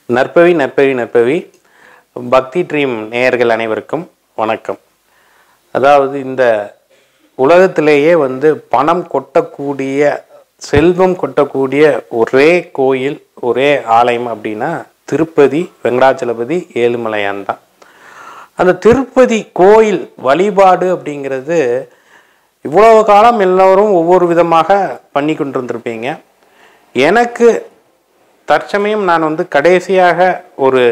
நற்பவி நற்பவி நற்பவி பக்தி ட்ரீம் நேயர்கள் அனைவருக்கும் வணக்கம் அதாவது இந்த உலகத்திலேயே வந்து பணம் கொட்டக்கூடிய செல்வம் கொட்டக்கூடிய ஒரே கோயில் ஒரே ஆலயம் அப்படின்னா திருப்பதி வெங்கடாச்சலபதி ஏழுமலையான் தான் அந்த திருப்பதி கோயில் வழிபாடு அப்படிங்கிறது இவ்வளவு காலம் எல்லோரும் ஒவ்வொரு விதமாக பண்ணி கொண்டிருந்திருப்பீங்க எனக்கு தற்சமயம் நான் வந்து கடைசியாக ஒரு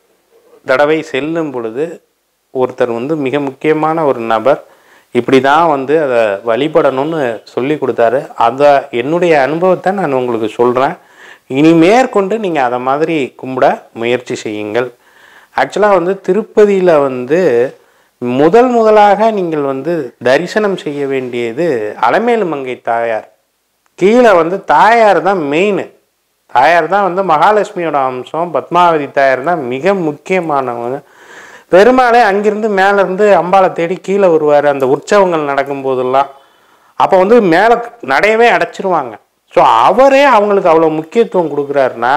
தடவை செல்லும் பொழுது ஒருத்தர் வந்து மிக முக்கியமான ஒரு நபர் இப்படி தான் வந்து அதை வழிபடணும்னு சொல்லி கொடுத்தாரு அதை என்னுடைய அனுபவத்தை நான் உங்களுக்கு சொல்கிறேன் இனி மேற்கொண்டு நீங்கள் அதை மாதிரி கும்பிட முயற்சி செய்யுங்கள் ஆக்சுவலாக வந்து திருப்பதியில் வந்து முதல் முதலாக நீங்கள் வந்து தரிசனம் செய்ய வேண்டியது அலமேலு மங்கை தாயார் கீழே வந்து தாயார் தான் மெயின் தாயார் தான் வந்து மகாலட்சுமியோட அம்சம் பத்மாவதி தாயார் தான் மிக முக்கியமானவங்க பெருமாளே அங்கிருந்து மேலேருந்து அம்பாளை தேடி கீழே வருவார் அந்த உற்சவங்கள் நடக்கும்போதெல்லாம் அப்போ வந்து மேலே நடையவே அடைச்சிருவாங்க ஸோ அவரே அவங்களுக்கு அவ்வளோ முக்கியத்துவம் கொடுக்குறாருன்னா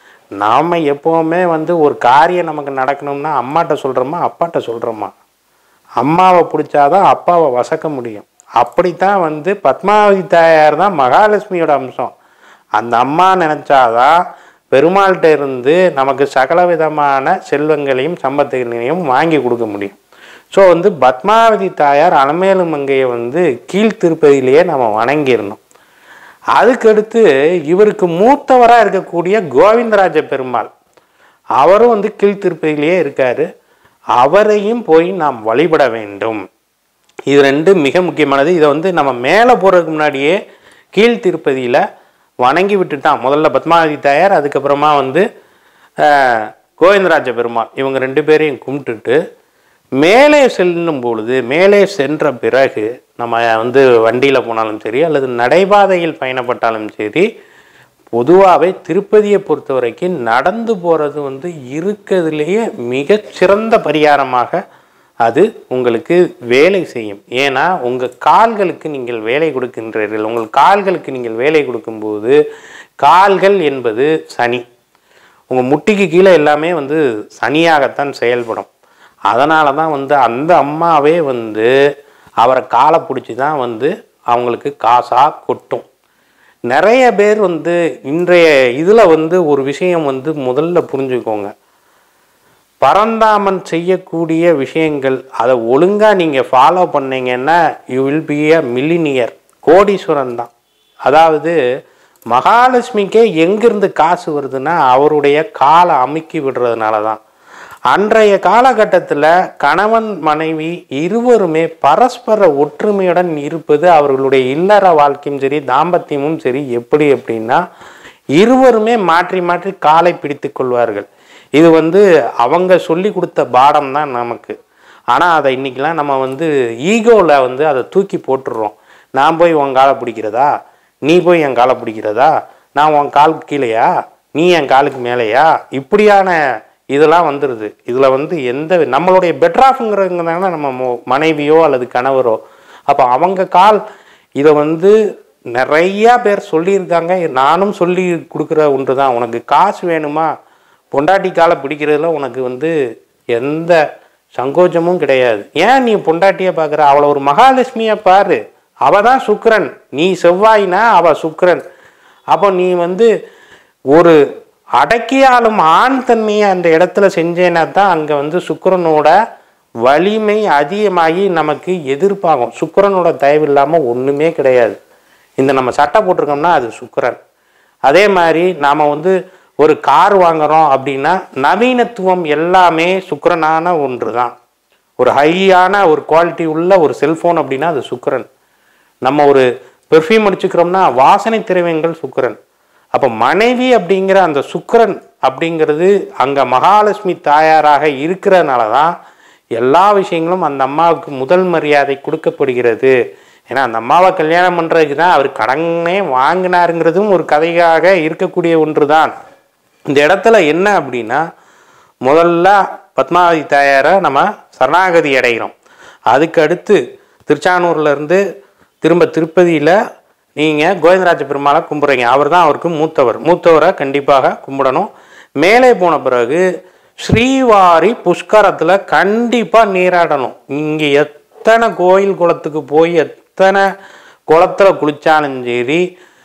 நாம் எப்போவுமே வந்து ஒரு காரியம் நமக்கு நடக்கணும்னா அம்மாட்ட சொல்கிறோமா அப்பாட்ட சொல்கிறோமா அம்மாவை பிடிச்சாதான் அப்பாவை வசக்க முடியும் அப்படித்தான் வந்து பத்மாவதி தாயார் தான் மகாலட்சுமியோட அம்சம் அந்த அம்மா நினைச்சாதான் பெருமாள்கிட்ட இருந்து நமக்கு சகல விதமான செல்வங்களையும் சம்பத்துகளையும் வாங்கி கொடுக்க முடியும் ஸோ வந்து பத்மாவதி தாயார் அலமேலு மங்கையை வந்து கீழ் திருப்பதியிலேயே நம்ம வணங்கிடணும் அதுக்கடுத்து இவருக்கு மூத்தவராக இருக்கக்கூடிய கோவிந்தராஜ பெருமாள் அவரும் வந்து கீழ் திருப்பதியிலேயே இருக்காரு அவரையும் போய் நாம் வழிபட வேண்டும் இது ரெண்டு மிக முக்கியமானது இதை வந்து நம்ம மேலே போகிறதுக்கு முன்னாடியே கீழ் திருப்பதியில் வணங்கி விட்டுட்டான் முதல்ல பத்மாவதி தாயார் அதுக்கப்புறமா வந்து ஆஹ், கோவிந்தராஜ பெருமாள் இவங்க ரெண்டு பேரையும் கும்பிட்டுட்டு மேலே செல்லும் பொழுது மேலே சென்ற பிறகு நம்ம வந்து வண்டியில் போனாலும் சரி அல்லது நடைபாதையில் பயணப்பட்டாலும் சரி பொதுவாகவே திருப்பதியை பொறுத்த வரைக்கும் நடந்து போகிறது வந்து இருக்கிறதுலேயே மிகச்சிறந்த பரிகாரமாக அது உங்களுக்கு வேலை செய்யும் ஏன்னா உங்கள் கால்களுக்கு நீங்கள் வேலை கொடுக்கின்றீர்கள் உங்கள் கால்களுக்கு நீங்கள் வேலை கொடுக்கும்போது கால்கள் என்பது சனி உங்கள் முட்டிக்கு கீழே எல்லாமே வந்து சனியாகத்தான் செயல்படும் அதனால தான் வந்து அந்த அம்மாவே வந்து அவரை காலை பிடிச்சி தான் வந்து அவங்களுக்கு காசாக கொட்டும் நிறைய பேர் வந்து இன்றைய இதில் வந்து ஒரு விஷயம் வந்து முதல்ல புரிஞ்சுக்கோங்க பரந்தாமன் செய்யக்கூடிய விஷயங்கள் அதை ஒழுங்காக நீங்கள் ஃபாலோ பண்ணீங்கன்னா you will be a millionaire கோடீஸ்வரன் தான் அதாவது மகாலட்சுமிக்கே எங்கிருந்து காசு வருதுன்னா அவருடைய காலை அமுக்கி விடுறதுனால தான் அன்றைய காலகட்டத்தில் கணவன் மனைவி இருவருமே பரஸ்பர ஒற்றுமையுடன் இருப்பது அவர்களுடைய இல்லற வாழ்க்கையும் சரி தாம்பத்தியமும் சரி எப்படி அப்படின்னா இருவருமே மாற்றி மாற்றி காலை பிடித்து கொள்வார்கள் இது வந்து அவங்க சொல்லி கொடுத்த பாடம் தான் நமக்கு ஆனால் அதை இன்னைக்கெல்லாம் நம்ம வந்து ஈகோவில் வந்து அதை தூக்கி போட்டுடுறோம் நான் போய் உன் காலை பிடிக்கிறதா நீ போய் என் காலை பிடிக்கிறதா நான் உன் காலுக்கு கீழேயா நீ என் காலுக்கு மேலேயா இப்படியான இதெல்லாம் வந்துடுது இதில் வந்து எந்த நம்மளுடைய பெட்ராஃப்ங்கிறவங்க தானே நம்ம மோ- மனைவியோ அல்லது கணவரோ அப்போ அவங்க கால் இதை வந்து நிறையா பேர் சொல்லியிருக்காங்க நானும் சொல்லி கொடுக்குற ஒன்று தான் உனக்கு காசு வேணுமா பொண்டாட்டி காலை பிடிக்கிறதுல உனக்கு வந்து எந்த சங்கோச்சமும் கிடையாது ஏன் நீ பொண்டாட்டியை பார்க்குற அவளை ஒரு மகாலட்சுமியை பாரு அவ தான் சுக்கிரன் நீ செவ்வாய்னா அவ சுக்கிரன் அப்போ நீ வந்து ஒரு அடக்கியாலும் ஆண் தன்மையை அந்த இடத்துல செஞ்சேன்னா தான் அங்கே வந்து சுக்கிரனோட வலிமை அதிகமாகி நமக்கு எதிர்ப்பாகும் சுக்கிரனோட தயவு இல்லாமல் ஒன்றுமே கிடையாது இந்த நம்ம சட்டை போட்டிருக்கோம்னா அது சுக்கிரன் அதே மாதிரி நாம் வந்து ஒரு கார் வாங்குறோம் அப்படின்னா நவீனத்துவம் எல்லாமே சுக்கிரனான ஒன்று தான் ஒரு ஹையான ஒரு குவாலிட்டி உள்ள ஒரு செல்ஃபோன் அப்படின்னா அது சுக்கிரன் நம்ம ஒரு பெர்ஃப்யூம் அடிச்சுக்கிறோம்னா வாசனை திரவியங்கள் சுக்கிரன் அப்போ மனைவி அப்படிங்கிற அந்த சுக்கிரன் அப்படிங்கிறது அங்கே மகாலட்சுமி தாயாராக இருக்கிறதுனால தான் எல்லா விஷயங்களும் அந்த அம்மாவுக்கு முதல் மரியாதை கொடுக்கப்படுகிறது ஏன்னா அந்த அம்மாவை கல்யாணம் பண்ணுறதுக்கு தான் அவர் கடனே வாங்கினாருங்கிறதும் ஒரு கதையாக இருக்கக்கூடிய ஒன்று தான் இந்த இடத்துல என்ன அப்படின்னா முதல்ல பத்மாவதி தாயாரை நம்ம சரணாகதி அடைகிறோம் அதுக்கு அடுத்து திருச்சானூர்ல இருந்து திரும்ப திருப்பதியில் நீங்கள் கோவிந்தராஜ பெருமாளை கும்பிட்றீங்க அவர் தான் அவருக்கு மூத்தவர் மூத்தவரை கண்டிப்பாக கும்பிடணும் மேலே போன பிறகு ஸ்ரீவாரி புஷ்கரத்தில் கண்டிப்பாக நீராடணும் இங்கே எத்தனை கோயில் குளத்துக்கு போய் எத்தனை குளத்துல குளிச்சாலும் சரி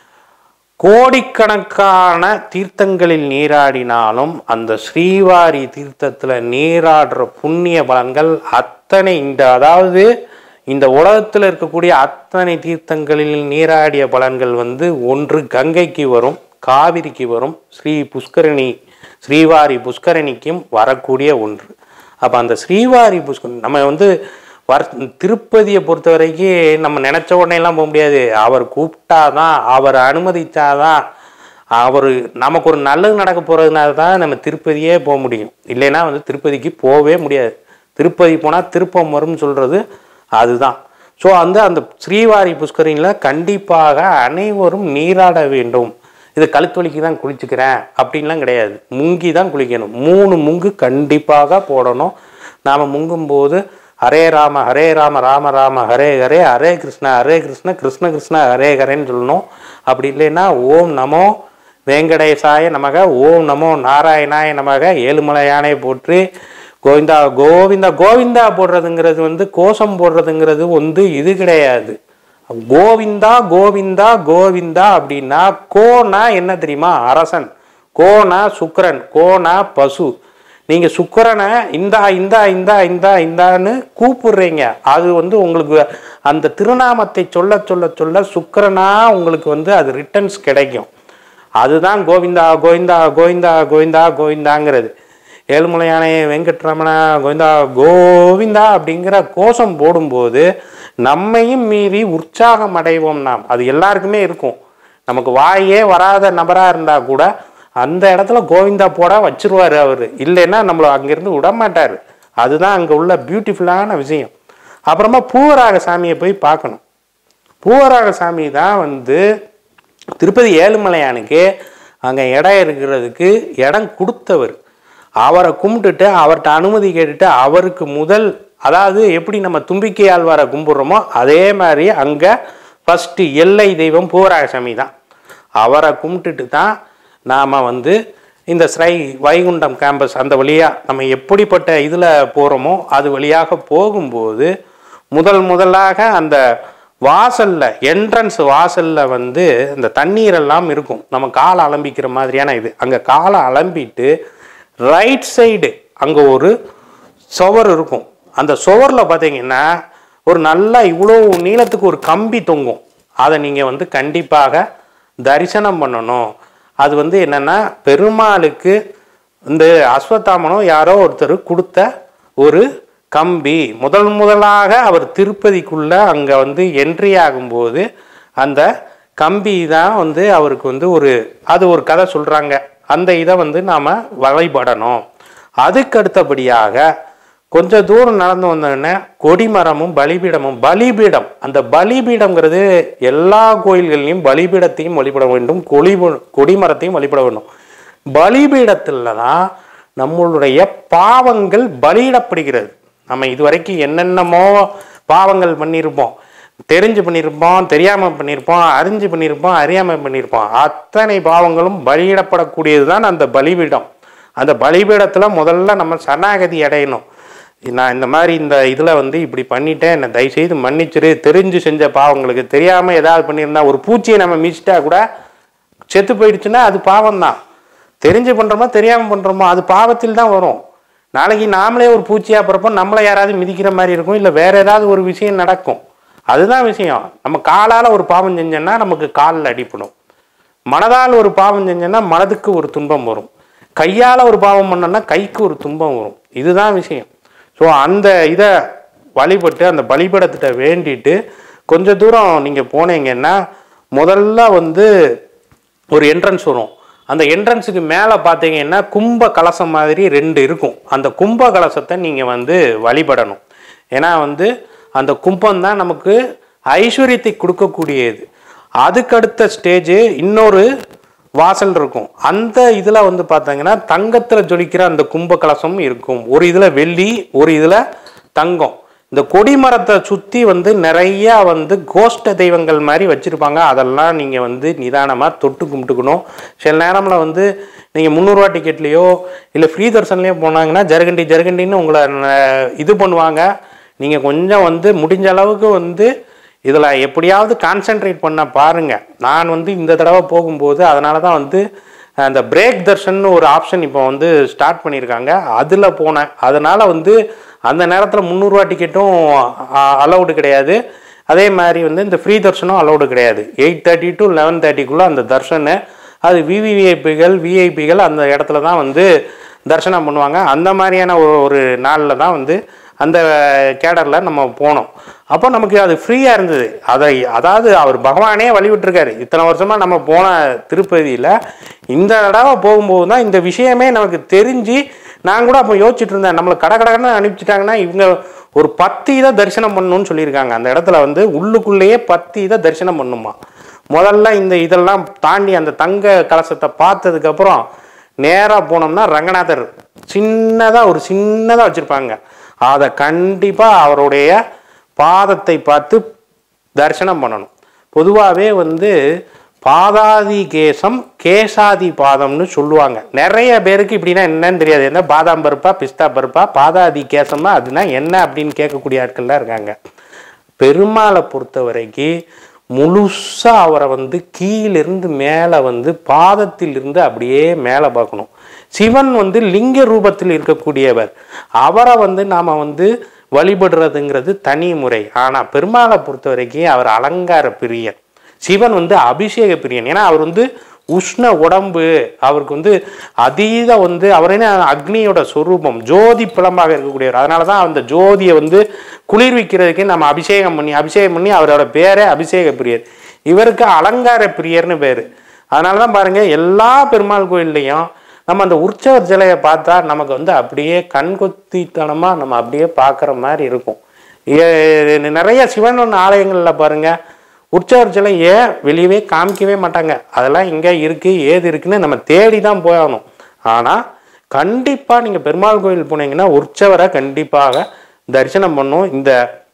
கோடிக்கணக்கான தீர்த்தங்களில் நீராடினாலும் அந்த ஸ்ரீவாரி தீர்த்தத்தில் நீராடுற புண்ணிய பலன்கள் அத்தனை இந்த அதாவது இந்த உலகத்தில் இருக்கக்கூடிய அத்தனை தீர்த்தங்களில் நீராடிய பலன்கள் வந்து ஒன்று கங்கைக்கு வரும் காவிரிக்கு வரும் ஸ்ரீ புஷ்கரணி ஸ்ரீவாரி புஷ்கரணிக்கும் வரக்கூடிய ஒன்று அப்போ அந்த ஸ்ரீவாரி புஷ்கரணி நம்ம வந்து வர் திருப்பதியை பொறுத்த வரைக்கும் நம்ம நினச்ச உடனே எல்லாம் போக முடியாது அவர் கூப்பிட்டாதான் அவர் அனுமதிச்சாதான் அவர் நமக்கு ஒரு நல்லது நடக்க போகிறதுனால தான் நம்ம திருப்பதியே போக முடியும் இல்லைன்னா வந்து திருப்பதிக்கு போகவே முடியாது திருப்பதி போனால் திருப்பம் வரும்னு சொல்கிறது அதுதான் ஸோ வந்து அந்த ஸ்ரீவாரி புஷ்கரிணியில் கண்டிப்பாக அனைவரும் நீராட வேண்டும் இது கழுத்தொலிக்கு தான் குளிச்சுக்கிறேன் அப்படின்லாம் கிடையாது முங்கி தான் குளிக்கணும் மூணு முங்கு கண்டிப்பாக போடணும் நாம் முங்கும்போது ஹரே ராம ஹரே ராம ராம ராம ஹரே ஹரே ஹரே கிருஷ்ண ஹரே கிருஷ்ண கிருஷ்ண கிருஷ்ண ஹரே ஹரேன்னு சொல்லணும் அப்படி இல்லைன்னா ஓம் நமோ வேங்கடேசாய நமக ஓம் நமோ நாராயணாய நமக ஏழுமலையானை போற்றி கோவிந்தா கோவிந்தா கோவிந்தா போடுறதுங்கிறது வந்து கோஷம் போடுறதுங்கிறது வந்து இது கிடையாது கோவிந்தா கோவிந்தா கோவிந்தா அப்படின்னா கோனா என்ன தெரியுமா அரசன் கோனா சுக்கிரன் கோனா பசு நீங்க சுக்கிரனை இந்தா இந்தா இந்தா இந்தா இந்தான்னு கூப்பிடுறீங்க அது வந்து உங்களுக்கு அந்த திருநாமத்தை சொல்ல சொல்ல சொல்ல சுக்கிரனா உங்களுக்கு வந்து அது ரிட்டர்ன்ஸ் கிடைக்கும் அதுதான் கோவிந்தா கோவிந்தா கோவிந்தா கோவிந்தா கோவிந்தாங்கிறது ஏழுமலையானே வெங்கட்ரமணா கோவிந்தா கோவிந்தா அப்படிங்கிற கோஷம் போடும்போது நம்மையும் மீறி உற்சாகம் அடைவோம் நாம் அது எல்லாருக்குமே இருக்கும் நமக்கு வாயே வராத நபராக இருந்தால் கூட அந்த இடத்துல கோவிந்தா போட வச்சிருவாரு அவர் இல்லைன்னா நம்மளை அங்கேருந்து விட மாட்டார் அதுதான் அங்கே உள்ள பியூட்டிஃபுல்லான விஷயம் அப்புறமா பூவராக சாமியை போய் பார்க்கணும் பூவராக சாமி தான் வந்து திருப்பதி ஏழுமலையானுக்கு அங்கே இடம் இருக்கிறதுக்கு இடம் கொடுத்தவர் அவரை கும்பிட்டுட்டு அவர்கிட்ட அனுமதி கேட்டுட்டு அவருக்கு முதல் அதாவது எப்படி நம்ம தும்பிக்கை ஆழ்வாரை கும்பிட்றோமோ அதே மாதிரி அங்கே ஃபஸ்ட்டு எல்லை தெய்வம் பூவராக சாமி தான் அவரை கும்பிட்டுட்டு தான் நாம் வந்து இந்த ஸ்ரை வைகுண்டம் கேம்பஸ் அந்த வழியாக நம்ம எப்படிப்பட்ட இதில் போகிறோமோ அது வழியாக போகும்போது முதல் முதலாக அந்த வாசல்ல என்ட்ரன்ஸ் வாசல்ல வந்து இந்த தண்ணீர் எல்லாம் இருக்கும் நம்ம காலை அலம்பிக்கிற மாதிரியான இது அங்கே காலை அலம்பிட்டு ரைட் சைடு அங்கே ஒரு சுவர் இருக்கும் அந்த சுவரில் பார்த்தீங்கன்னா ஒரு நல்லா இவ்வளோ நீளத்துக்கு ஒரு கம்பி தொங்கும் அதை நீங்கள் வந்து கண்டிப்பாக தரிசனம் பண்ணணும் அது வந்து என்னன்னா பெருமாளுக்கு இந்த அஸ்வத்தாமனோ யாரோ ஒருத்தர் கொடுத்த ஒரு கம்பி முதல் முதலாக அவர் திருப்பதிக்குள்ள அங்கே வந்து என்ட்ரி ஆகும்போது அந்த கம்பி தான் வந்து அவருக்கு வந்து ஒரு அது ஒரு கதை சொல்கிறாங்க அந்த இதை வந்து நாம் வழிபடணும் அதுக்கு அடுத்தபடியாக கொஞ்சம் தூரம் நடந்து வந்தோடனே கொடிமரமும் பலிபீடமும் பலிபீடம் அந்த பலிபீடம்ங்கிறது எல்லா கோயில்கள்லையும் பலிபீடத்தையும் வழிபட வேண்டும் கொடி கொடிமரத்தையும் வழிபட வேண்டும் பலிபீடத்தில் தான் நம்மளுடைய பாவங்கள் பலியிடப்படுகிறது நம்ம இதுவரைக்கும் என்னென்னமோ பாவங்கள் பண்ணியிருப்போம் தெரிஞ்சு பண்ணியிருப்போம் தெரியாமல் பண்ணியிருப்போம் அறிஞ்சு பண்ணியிருப்போம் அறியாமல் பண்ணியிருப்போம் அத்தனை பாவங்களும் பலியிடப்படக்கூடியது தான் அந்த பலிபீடம் அந்த பலிபீடத்தில் முதல்ல நம்ம சரணாகதி அடையணும் நான் இந்த மாதிரி இந்த இதில் வந்து இப்படி பண்ணிட்டேன் என்னை தயவுசெய்து மன்னிச்சிரு தெரிஞ்சு செஞ்ச பாவங்களுக்கு தெரியாமல் ஏதாவது பண்ணியிருந்தா ஒரு பூச்சியை நம்ம மிச்சிட்டா கூட செத்து போயிடுச்சுன்னா அது பாவம்தான் தெரிஞ்சு பண்ணுறோமோ தெரியாமல் பண்ணுறோமோ அது பாவத்தில் தான் வரும் நாளைக்கு நாமளே ஒரு பூச்சியாக பிறப்போம் நம்மளை யாராவது மிதிக்கிற மாதிரி இருக்கும் இல்லை வேற ஏதாவது ஒரு விஷயம் நடக்கும் அதுதான் விஷயம் நம்ம காலால் ஒரு பாவம் செஞ்சோன்னா நமக்கு காலில் அடிப்படும் மனதால் ஒரு பாவம் செஞ்சோன்னா மனதுக்கு ஒரு துன்பம் வரும் கையால் ஒரு பாவம் பண்ணோன்னா கைக்கு ஒரு துன்பம் வரும் இதுதான் விஷயம் ஸோ அந்த இதை வழிபட்டு அந்த பலிபடத்திட்ட வேண்டிட்டு கொஞ்ச தூரம் நீங்கள் போனீங்கன்னா முதல்ல வந்து ஒரு என்ட்ரன்ஸ் வரும் அந்த என்ட்ரன்ஸுக்கு மேலே பார்த்தீங்கன்னா கும்ப கலசம் மாதிரி ரெண்டு இருக்கும் அந்த கும்ப கலசத்தை நீங்கள் வந்து வழிபடணும் ஏன்னா வந்து அந்த கும்பம் தான் நமக்கு ஐஸ்வர்யத்தை கொடுக்கக்கூடியது அதுக்கடுத்த ஸ்டேஜ் இன்னொரு வாசல் இருக்கும் அந்த இதில் வந்து பார்த்தீங்கன்னா தங்கத்தில் ஜொலிக்கிற அந்த கும்ப கலசம் இருக்கும் ஒரு இதில் வெள்ளி ஒரு இதில் தங்கம் இந்த கொடிமரத்தை சுற்றி வந்து நிறையா வந்து கோஷ்ட தெய்வங்கள் மாதிரி வச்சுருப்பாங்க அதெல்லாம் நீங்கள் வந்து நிதானமாக தொட்டு கும்பிட்டுக்கணும் சில நேரமில் வந்து நீங்கள் முந்நூறுரூவா டிக்கெட்லேயோ இல்லை ஃப்ரீ தர்சன்லேயோ போனாங்கன்னா ஜருகண்டி ஜருகண்டின்னு உங்களை ந- இது பண்ணுவாங்க நீங்கள் கொஞ்சம் வந்து முடிஞ்ச அளவுக்கு வந்து இதில் எப்படியாவது கான்சென்ட்ரேட் பண்ண பாருங்கள் நான் வந்து இந்த தடவை போகும்போது அதனால தான் வந்து அந்த பிரேக் தர்ஷன் ஒரு ஆப்ஷன் இப்போ வந்து ஸ்டார்ட் பண்ணியிருக்காங்க அதில் போனேன் அதனால் வந்து அந்த நேரத்தில் முந்நூறுரூவா டிக்கெட்டும் அலௌடு கிடையாது அதே மாதிரி வந்து இந்த ஃப்ரீ தர்ஷனும் அலௌடு கிடையாது எயிட் தேர்ட்டி டு லெவன் தேர்ட்டிக்குள்ளே அந்த தர்ஷனு அது விவிவிஐபிகள் விஐபிகள் அந்த இடத்துல தான் வந்து தரிசனம் பண்ணுவாங்க அந்த மாதிரியான ஒரு ஒரு நாளில் தான் வந்து அந்த கேடரில் நம்ம போனோம் அப்போ நமக்கு அது ஃப்ரீயாக இருந்தது அதை அதாவது அவர் பகவானே வழிவிட்டிருக்காரு இத்தனை வருஷமாக நம்ம போன திருப்பதியில் இந்த தடவை போகும்போது தான் இந்த விஷயமே நமக்கு தெரிஞ்சு நான் கூட அப்போ யோசிச்சுட்டு இருந்தேன் நம்மளை கடை கடன்னு அனுப்பிச்சிட்டாங்கன்னா இவங்க ஒரு பத்து இதை தரிசனம் பண்ணணும்னு சொல்லியிருக்காங்க அந்த இடத்துல வந்து உள்ளுக்குள்ளேயே பத்து இதை தரிசனம் பண்ணுமா முதல்ல இந்த இதெல்லாம் தாண்டி அந்த தங்க கலசத்தை பார்த்ததுக்கப்புறம் நேராக போனோம்னா ரங்கநாதர் சின்னதாக ஒரு சின்னதாக வச்சுருப்பாங்க அதை கண்டிப்பாக அவருடைய பாதத்தை பார்த்து தரிசனம் பண்ணணும் பொதுவாகவே வந்து பாதாதி கேசம் கேசாதி பாதம்னு சொல்லுவாங்க நிறைய பேருக்கு இப்படின்னா என்னன்னு தெரியாது என்ன பாதாம் பருப்பா பிஸ்தா பருப்பா பாதாதி கேசமா அதுனா என்ன அப்படின்னு கேட்கக்கூடிய ஆட்கள்லாம் இருக்காங்க பெருமாளை பொறுத்த வரைக்கும் முழுசா அவரை வந்து கீழிருந்து மேலே வந்து பாதத்திலிருந்து அப்படியே மேலே பார்க்கணும் சிவன் வந்து லிங்க ரூபத்தில் இருக்கக்கூடியவர் அவரை வந்து நாம் வந்து வழிபடுறதுங்கிறது தனி முறை ஆனால் பெருமாளை பொறுத்த வரைக்கும் அவர் அலங்கார பிரியன் சிவன் வந்து அபிஷேக பிரியன் ஏன்னா அவர் வந்து உஷ்ண உடம்பு அவருக்கு வந்து அதீத வந்து அவர் என்ன அக்னியோட சொரூபம் ஜோதி பிளம்பாக இருக்கக்கூடியவர் அதனால தான் அந்த ஜோதியை வந்து குளிர்விக்கிறதுக்கு நம்ம அபிஷேகம் பண்ணி அபிஷேகம் பண்ணி அவரோட பேரே அபிஷேக பிரியர் இவருக்கு அலங்கார பிரியர்னு பேர் அதனால தான் பாருங்க எல்லா பெருமாள் கோயில்லையும் நம்ம அந்த உற்சவர் சிலையை பார்த்தா நமக்கு வந்து அப்படியே கண்கொத்தித்தனமாக நம்ம அப்படியே பார்க்குற மாதிரி இருக்கும் ஏ- நிறைய சிவன் ஆலயங்களில் பாருங்க உற்சவர் சிலை ஏன் வெளியவே காமிக்கவே மாட்டாங்க அதெல்லாம் இங்கே இருக்குது ஏது இருக்குன்னு நம்ம தேடி தான் போகணும் ஆனால் கண்டிப்பாக நீங்கள் பெருமாள் கோயில் போனீங்கன்னா உற்சவரை கண்டிப்பாக தரிசனம் பண்ணும் இந்த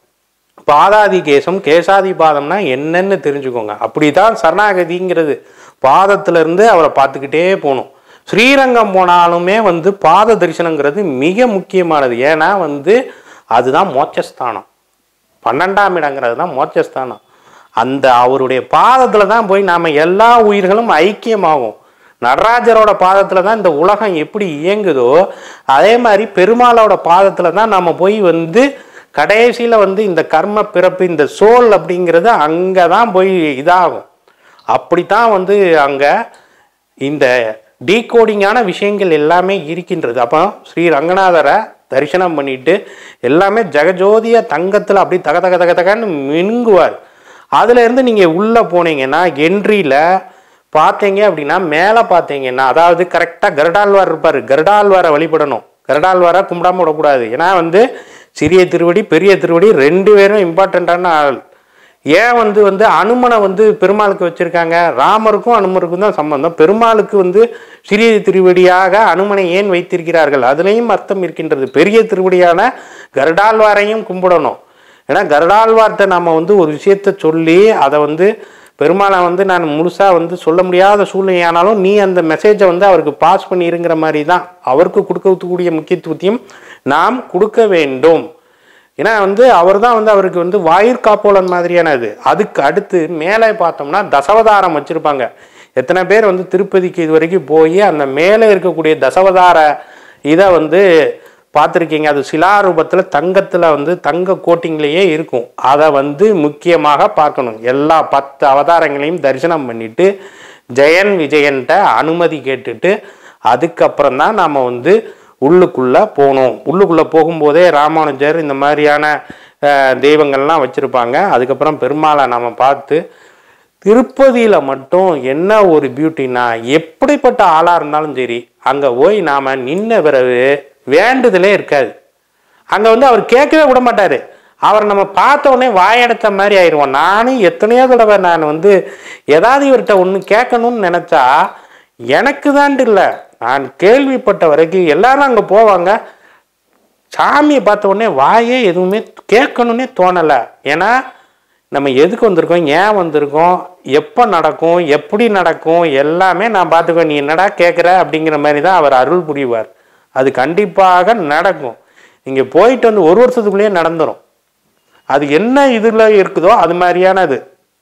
பாதாதி கேசம் கேசாதி பாதம்னா என்னன்னு தெரிஞ்சுக்கோங்க அப்படிதான் சரணாகதிங்கிறது பாதத்துல இருந்து அவரை பார்த்துக்கிட்டே போகணும் ஸ்ரீரங்கம் போனாலுமே வந்து பாத தரிசனங்கிறது மிக முக்கியமானது ஏன்னா வந்து அதுதான் மோட்சஸ்தானம் பன்னெண்டாம் இடங்கிறது தான் மோட்சஸ்தானம் அந்த அவருடைய பாதத்தில் தான் போய் நாம் எல்லா உயிர்களும் ஐக்கியமாகும் நடராஜரோட பாதத்தில் தான் இந்த உலகம் எப்படி இயங்குதோ அதே மாதிரி பெருமாளோட பாதத்தில் தான் நம்ம போய் வந்து கடைசியில் வந்து இந்த கர்ம பிறப்பு இந்த சோல் அப்படிங்கிறது அங்கே தான் போய் இதாகும் அப்படித்தான் வந்து அங்கே இந்த டீகோடிங்கான விஷயங்கள் எல்லாமே இருக்கின்றது அப்போ ஸ்ரீ ரங்கநாதரை தரிசனம் பண்ணிட்டு எல்லாமே ஜெகஜோதிய தங்கத்தில் அப்படி தக தக தக தகன்னு மினுங்குவார் அதுல இருந்து நீங்கள் உள்ளே போனீங்கன்னா என்ட்ரியில் பார்த்தீங்க அப்படின்னா மேலே பார்த்தீங்கன்னா அதாவது கரெக்டாக கருடாழ்வார் இருப்பார் கருடாழ்வாரை வழிபடணும் கருடாழ்வாரை கும்பிடாம விடக்கூடாது ஏன்னா வந்து சிறிய திருவடி பெரிய திருவடி ரெண்டு பேரும் இம்பார்ட்டண்ட்டான ஆள் ஏன் வந்து வந்து அனுமனை வந்து பெருமாளுக்கு வச்சிருக்காங்க ராமருக்கும் அனுமருக்கும் தான் சம்பந்தம் பெருமாளுக்கு வந்து சிறிய திருவடியாக அனுமனை ஏன் வைத்திருக்கிறார்கள் அதுலேயும் அர்த்தம் இருக்கின்றது பெரிய திருவடியான கருடாழ்வாரையும் கும்பிடணும் ஏன்னா கருடாழ்வார்கிட்ட நம்ம வந்து ஒரு விஷயத்த சொல்லி அதை வந்து பெருமாளை வந்து நான் முழுசாக வந்து சொல்ல முடியாத சூழ்நிலையானாலும் நீ அந்த மெசேஜை வந்து அவருக்கு பாஸ் பண்ணிருங்கிற மாதிரி தான் அவருக்கு கொடுக்கக்கூடிய முக்கியத்துவத்தையும் நாம் கொடுக்க வேண்டும் ஏன்னா வந்து அவர் தான் வந்து அவருக்கு வந்து வாயிற்காப்போலன் மாதிரியானது அதுக்கு அடுத்து மேலே பார்த்தோம்னா தசவதாரம் வச்சுருப்பாங்க எத்தனை பேர் வந்து திருப்பதிக்கு இது வரைக்கும் போய் அந்த மேலே இருக்கக்கூடிய தசவதார இதை வந்து பார்த்துருக்கீங்க அது சிலாரூபத்தில் தங்கத்தில் வந்து தங்க கோட்டிங்லேயே இருக்கும் அதை வந்து முக்கியமாக பார்க்கணும் எல்லா பத்து அவதாரங்களையும் தரிசனம் பண்ணிட்டு ஜெயன் விஜயன்ட்ட அனுமதி கேட்டுட்டு அதுக்கப்புறம் தான் நாம் வந்து உள்ளுக்குள்ளே போகணும் உள்ளுக்குள்ளே போகும்போதே ராமானுஜர் இந்த மாதிரியான அஹ், தெய்வங்கள்லாம் வச்சுருப்பாங்க அதுக்கப்புறம் பெருமாளை நம்ம பார்த்து திருப்பதியில் மட்டும் என்ன ஒரு பியூட்டினா எப்படிப்பட்ட ஆளாக இருந்தாலும் சரி அங்கே போய் நாம் நின்ன பிறகு வேண்டுதலே இருக்காது அங்கே வந்து அவர் கேட்கவே விட மாட்டார் அவர் நம்ம பார்த்த உடனே வாயடைத்த மாதிரி ஆயிடுவோம் நானும் எத்தனையோ தடவை நான் வந்து ஏதாவது இவர்கிட்ட ஒன்று கேட்கணும்னு நினச்சா எனக்கு தான்ட்டு இல்லை நான் கேள்விப்பட்ட வரைக்கும் எல்லாரும் அங்கே போவாங்க சாமியை பார்த்த உடனே வாயே எதுவுமே கேட்கணுன்னே தோணலை ஏன்னா நம்ம எதுக்கு வந்திருக்கோம் ஏன் வந்திருக்கோம் எப்போ நடக்கும் எப்படி நடக்கும் எல்லாமே நான் பார்த்துக்குவேன் நீ என்னடா கேட்குற அப்படிங்கிற மாதிரி தான் அவர் அருள் புரிவார் அது கண்டிப்பாக நடக்கும் நீங்கள் போயிட்டு வந்து ஒரு வருஷத்துக்குள்ளேயே நடந்துரும் அது என்ன இதில் இருக்குதோ அது மாதிரியானது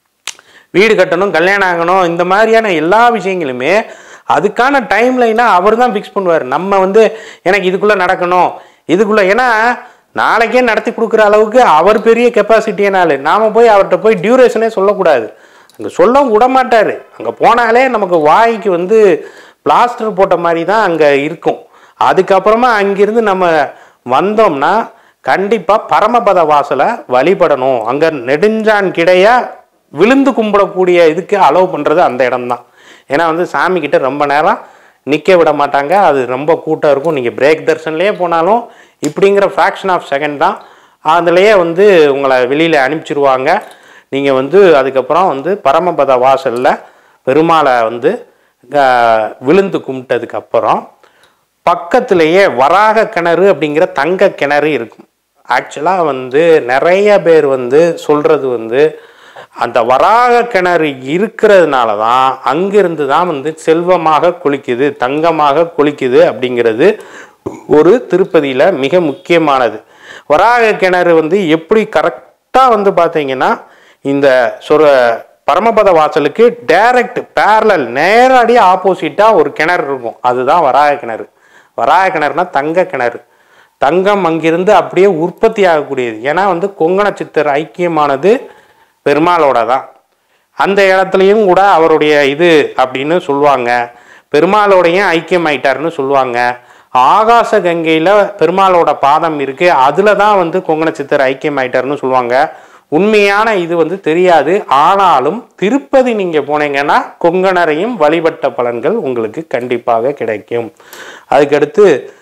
வீடு கட்டணும் கல்யாணம் ஆகணும் இந்த மாதிரியான எல்லா விஷயங்களுமே அதுக்கான டைம் லைனாக அவர் தான் ஃபிக்ஸ் பண்ணுவார் நம்ம வந்து எனக்கு இதுக்குள்ளே நடக்கணும் இதுக்குள்ளே ஏன்னா நாளைக்கே நடத்தி கொடுக்குற அளவுக்கு அவர் பெரிய கெப்பாசிட்டியனால நாம் போய் அவர்கிட்ட போய் டியூரேஷனே சொல்லக்கூடாது அங்கே சொல்லவும் விட மாட்டார் அங்கே போனாலே நமக்கு வாய்க்கு வந்து பிளாஸ்டர் போட்ட மாதிரி தான் அங்கே இருக்கும் அதுக்கப்புறமா அங்கிருந்து நம்ம வந்தோம்னா கண்டிப்பாக பரமபத வாசலை வழிபடணும் அங்கே நெடுஞ்சான் கிடையா விழுந்து கும்பிடக்கூடிய இதுக்கு அலோவ் பண்ணுறது அந்த இடம்தான் ஏன்னா வந்து சாமி கிட்ட ரொம்ப நேரம் நிற்க விட மாட்டாங்க அது ரொம்ப கூட்டம் இருக்கும் நீங்கள் பிரேக் தர்ஷன்லேயே போனாலும் இப்படிங்கிற ஃப்ராக்ஷன் ஆஃப் செகண்ட் தான் அதுலேயே வந்து உங்களை வெளியில் அனுப்பிச்சிருவாங்க நீங்கள் வந்து அதுக்கப்புறம் வந்து பரமபத வாசலில் பெருமாளை வந்து அஹ், விழுந்து கும்பிட்டதுக்கு அப்புறம் பக்கத்திலேயே வராக கிணறு அப்படிங்கிற தங்க கிணறு இருக்கும் ஆக்சுவலாக வந்து நிறைய பேர் வந்து சொல்கிறது வந்து அந்த வராக கிணறு இருக்கிறதுனால தான் அங்கிருந்து தான் வந்து செல்வமாக குளிக்குது தங்கமாக குளிக்குது அப்படிங்கிறது ஒரு திருப்பதியில் மிக முக்கியமானது வராக கிணறு வந்து எப்படி கரெக்டாக வந்து பார்த்தீங்கன்னா இந்த சொர பரமபத வாசலுக்கு டைரக்ட் பேரலல் நேரடியாக ஆப்போசிட்டாக ஒரு கிணறு இருக்கும் அதுதான் வராக கிணறு வராக கிணறுனா தங்க கிணறு தங்கம் அங்கிருந்து அப்படியே உற்பத்தி ஆகக்கூடியது ஏன்னா வந்து கொங்கண சித்தர் ஐக்கியமானது பெருமாளோட தான் அந்த இடத்துலையும் கூட அவருடைய இது அப்படின்னு சொல்லுவாங்க பெருமாளோடையும் ஐக்கியம் ஆயிட்டாருன்னு சொல்லுவாங்க ஆகாச கங்கையில் பெருமாளோட பாதம் இருக்கு அதில் தான் வந்து கொங்கண சித்தர் ஐக்கியம் ஆயிட்டாருன்னு சொல்லுவாங்க உண்மையான இது வந்து தெரியாது ஆனாலும் திருப்பதி நீங்கள் போனீங்கன்னா கொங்கணரையும் வழிபட்ட பலன்கள் உங்களுக்கு கண்டிப்பாக கிடைக்கும் அதுக்கடுத்து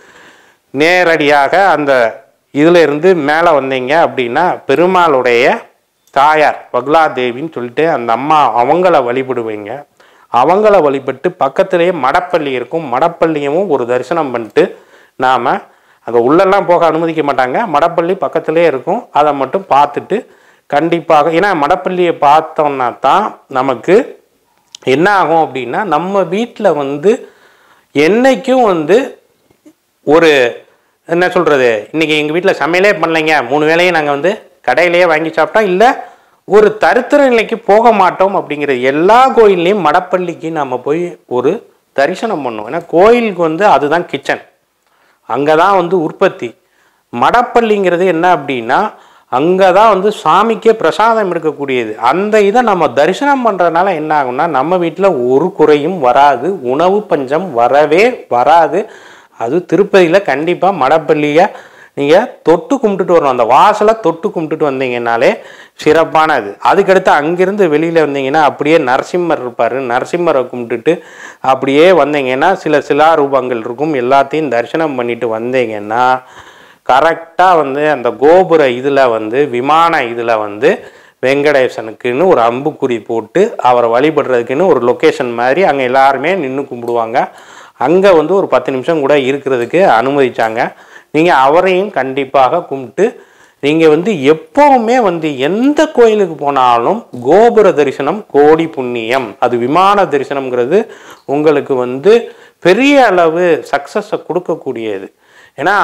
நேரடியாக அந்த இதுல இருந்து மேலே வந்தீங்க அப்படின்னா பெருமாளுடைய தாயார் பக்லாதேவின்னு சொல்லிட்டு அந்த அம்மா அவங்கள வழிபடுவீங்க அவங்கள வழிபட்டு பக்கத்திலேயே மடப்பள்ளி இருக்கும் மடப்பள்ளியும் ஒரு தரிசனம் பண்ணிட்டு நாம் அங்கே உள்ளெல்லாம் போக அனுமதிக்க மாட்டாங்க மடப்பள்ளி பக்கத்திலே இருக்கும் அதை மட்டும் பார்த்துட்டு கண்டிப்பாக ஏன்னா மடப்பள்ளியை பார்த்தோம்னா தான் நமக்கு என்ன ஆகும் அப்படின்னா நம்ம வீட்டில் வந்து என்னைக்கும் வந்து ஒரு என்ன சொல்கிறது இன்றைக்கி எங்கள் வீட்டில் சமையலே பண்ணலைங்க மூணு வேளையும் நாங்கள் வந்து கடையிலேயே வாங்கி சாப்பிட்டோம் இல்லை ஒரு தரித்திர நிலைக்கு போக மாட்டோம் அப்படிங்கிற எல்லா கோயில்லையும் மடப்பள்ளிக்கு நம்ம போய் ஒரு தரிசனம் பண்ணுவோம் ஏன்னா கோயிலுக்கு வந்து அதுதான் கிச்சன் அங்கே தான் வந்து உற்பத்தி மடப்பள்ளிங்கிறது என்ன அப்படின்னா அங்கே தான் வந்து சாமிக்கே பிரசாதம் இருக்கக்கூடியது அந்த இதை நம்ம தரிசனம் பண்ணுறதுனால என்ன ஆகும்னா நம்ம வீட்டில் ஒரு குறையும் வராது உணவு பஞ்சம் வரவே வராது அது திருப்பதியில் கண்டிப்பாக மடப்பள்ளியை நீங்கள் தொட்டு கும்பிட்டுட்டு வரணும் அந்த வாசலை தொட்டு கும்பிட்டுட்டு வந்தீங்கன்னாலே சிறப்பானது அதுக்கடுத்து அங்கிருந்து வெளியில் வந்தீங்கன்னா அப்படியே நரசிம்மர் இருப்பார் நரசிம்மரை கும்பிட்டுட்டு அப்படியே வந்தீங்கன்னா சில சிலா ரூபங்கள் இருக்கும் எல்லாத்தையும் தரிசனம் பண்ணிட்டு வந்தீங்கன்னா கரெக்டாக வந்து அந்த கோபுர இதில் வந்து விமான இதில் வந்து வெங்கடேசனுக்குன்னு ஒரு அம்புக்குறி போட்டு அவரை வழிபடுறதுக்குன்னு ஒரு லொக்கேஷன் மாதிரி அங்கே எல்லாருமே நின்று கும்பிடுவாங்க அங்கே வந்து ஒரு பத்து நிமிஷம் கூட இருக்கிறதுக்கு அனுமதிச்சாங்க நீங்கள் அவரையும் கண்டிப்பாக கும்பிட்டு நீங்கள் வந்து எப்போவுமே வந்து எந்த கோயிலுக்கு போனாலும் கோபுர தரிசனம் கோடி புண்ணியம் அது விமான தரிசனம்ங்கிறது உங்களுக்கு வந்து பெரிய அளவு சக்ஸஸை கொடுக்கக்கூடியது ஏன்னா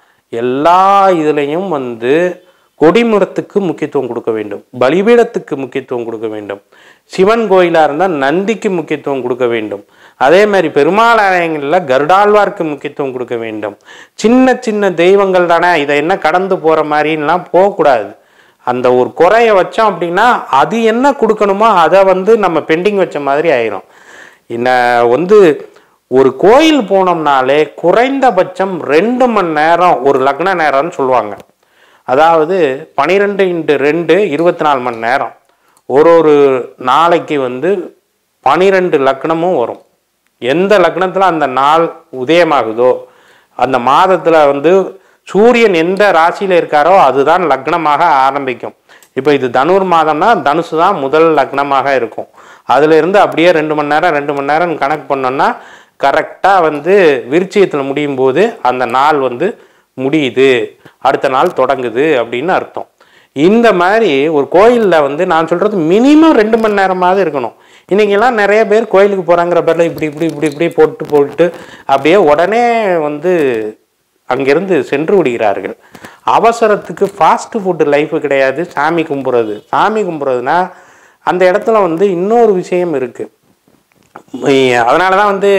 எல்லா இதுலேயும் வந்து கொடிமரத்துக்கு முக்கியத்துவம் கொடுக்க வேண்டும் பலிபீடத்துக்கு முக்கியத்துவம் கொடுக்க வேண்டும் சிவன் கோயிலாக இருந்தால் நந்திக்கு முக்கியத்துவம் கொடுக்க வேண்டும் அதே மாதிரி பெருமாள் ஆலயங்களில் கருடாழ்வார்க்கு முக்கியத்துவம் கொடுக்க வேண்டும் சின்ன சின்ன தெய்வங்கள் தானே இதை என்ன கடந்து போகிற மாதிரிலாம் போகக்கூடாது அந்த ஒரு குறைய வச்சோம் அப்படின்னா அது என்ன கொடுக்கணுமோ அதை வந்து நம்ம பெண்டிங் வச்ச மாதிரி ஆயிரும் இன்ன வந்து ஒரு கோயில் போனோம்னாலே குறைந்தபட்சம் ரெண்டு மணி நேரம் ஒரு லக்ன நேரம்னு சொல்லுவாங்க அதாவது பனிரெண்டு இன்ட்டு ரெண்டு இருபத்தி நாலு மணி நேரம் ஒரு ஒரு நாளைக்கு வந்து பனிரெண்டு லக்னமும் வரும் எந்த லக்னத்தில் அந்த நாள் உதயமாகுதோ அந்த மாதத்தில் வந்து சூரியன் எந்த ராசியில் இருக்காரோ அதுதான் லக்னமாக ஆரம்பிக்கும் இப்போ இது தனுர் மாதம்னா தனுசு தான் முதல் லக்னமாக இருக்கும் அதுல இருந்து அப்படியே ரெண்டு மணி நேரம் ரெண்டு மணி நேரம் கணக்கு பண்ணோம்னா கரெக்டாக வந்து விருச்சியத்தில் முடியும் போது அந்த நாள் வந்து முடியுது அடுத்த நாள் தொடங்குது அப்படின்னு அர்த்தம் இந்த மாதிரி ஒரு கோயிலில் வந்து நான் சொல்கிறது மினிமம் ரெண்டு மணி நேரமாவது இருக்கணும் இன்னைக்கெல்லாம் நிறைய பேர் கோயிலுக்கு போகிறாங்கிற பேரில் இப்படி இப்படி இப்படி இப்படி போட்டு போட்டு அப்படியே உடனே வந்து அங்கிருந்து சென்று விடுகிறார்கள் அவசரத்துக்கு ஃபாஸ்ட் ஃபுட்டு லைஃப் கிடையாது சாமி கும்புறது சாமி கும்புறதுனா அந்த இடத்துல வந்து இன்னொரு விஷயம் இருக்குது அதனால தான் வந்து